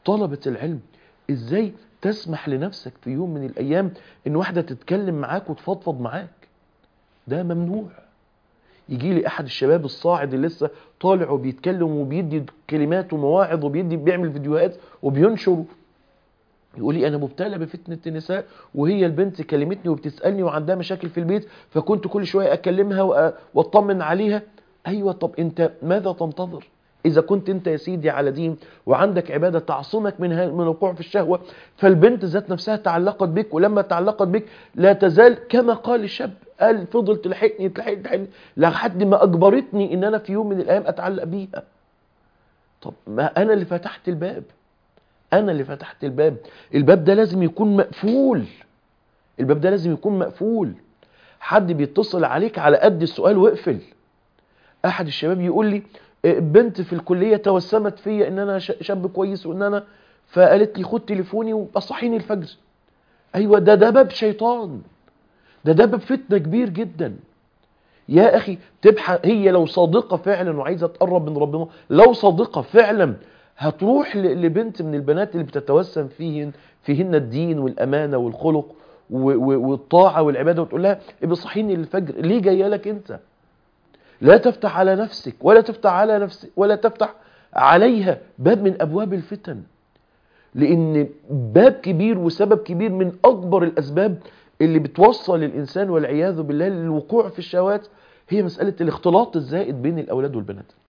طلبة العلم ازاي تسمح لنفسك في يوم من الايام ان واحدة تتكلم معاك وتفضفض معاك ده ممنوع يجي لي احد الشباب الصاعد اللي لسه طالع وبيتكلم وبيدي كلمات ومواعظ وبيدي بيعمل فيديوهات وبينشر يقول لي انا مبتلى بفتنه النساء وهي البنت كلمتني وبتسالني وعندها مشاكل في البيت فكنت كل شويه اكلمها وأ- واطمن عليها ايوه طب انت ماذا تنتظر اذا كنت انت يا سيدي على دين وعندك عباده تعصمك من ها- من الوقوع في الشهوه فالبنت ذات نفسها تعلقت بك ولما تعلقت بك لا تزال كما قال الشاب قال فضل تلحقني تلحقني تلحقني لحد ما اجبرتني ان انا في يوم من الايام اتعلق بيها طب ما انا اللي فتحت الباب انا اللي فتحت الباب الباب ده لازم يكون مقفول الباب ده لازم يكون مقفول حد بيتصل عليك على قد السؤال واقفل احد الشباب يقول لي آه، بنت في الكليه توسمت فيا ان انا ش- شاب كويس وان انا فقالت لي خد تليفوني وصحيني الفجر ايوه ده ده باب شيطان ده ده باب فتنه كبير جدا يا اخي تبحث هي لو صادقه فعلا وعايزه تقرب من ربنا لو صادقه فعلا هتروح ل- لبنت من البنات اللي بتتوسم فيهن فيهن الدين والامانه والخلق و- و- والطاعه والعباده وتقول لها ابقي صحيني للفجر ليه جايه لك انت لا تفتح على نفسك ولا تفتح على نفسك ولا تفتح عليها باب من ابواب الفتن لان باب كبير وسبب كبير من اكبر الاسباب اللي بتوصل الانسان والعياذ بالله للوقوع في الشهوات هي مساله الاختلاط الزائد بين الاولاد والبنات